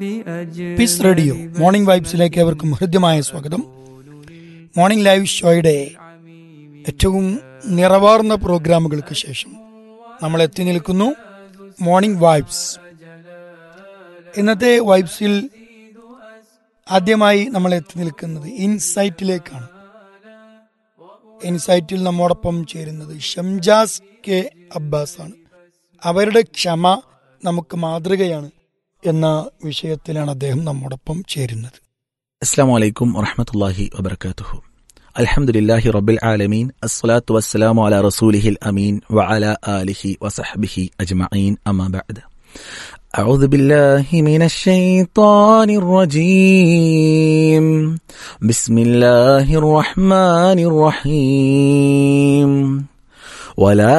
piece radio morning വൈബ്സിലേക്ക് അവർക്കും ഹൃദ്യമായ സ്വാഗതം മോർണിംഗ് ലൈവ് ഷോയുടെ ഏറ്റവും നിറവാർന്ന പ്രോഗ്രാമുകൾക്ക് ശേഷം നമ്മൾ എത്തി നിൽക്കുന്നു മോർണിംഗ് വൈബ്സ് ഇന്നത്തെ വൈബ്സിൽ ആദ്യമായി നമ്മൾ എത്തി നിൽക്കുന്നത് ഇൻസൈറ്റിലേക്കാണ് ഇൻസൈറ്റിൽ നമ്മോടൊപ്പം ചേരുന്നത് ഷംജാസ് കെ അബ്ബാസ് ആണ് അവരുടെ ക്ഷമ നമുക്ക് മാതൃകയാണ് എന്ന വിഷയത്തിലാണ് അദ്ദേഹം നമ്മോടൊപ്പം ചേരുന്നത് السلام عليكم ورحمة الله وبركاته الحمد لله رب العالمين الصلاة والسلام على رسوله الأمين وعلى آله وصحبه أجمعين أما بعد أعوذ بالله من الشيطان الرجيم بسم الله الرحمن الرحيم ولا